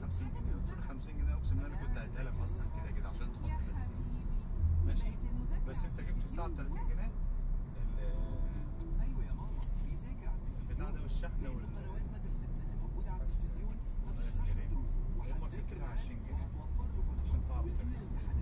50 جنيه قلت له 50 جنيه اقسم بالله كنت هديها لك اصلا كده كده عشان تحط بنزين ماشي بس انت جبت بتاع ب 30 جنيه ال- ايوه يا ماما بيذاكر على البتاع ده والشحن وال قنوات مدرستنا موجوده على التلفزيون الايس كريم امك سكتها 20 جنيه عشان تعرف تركب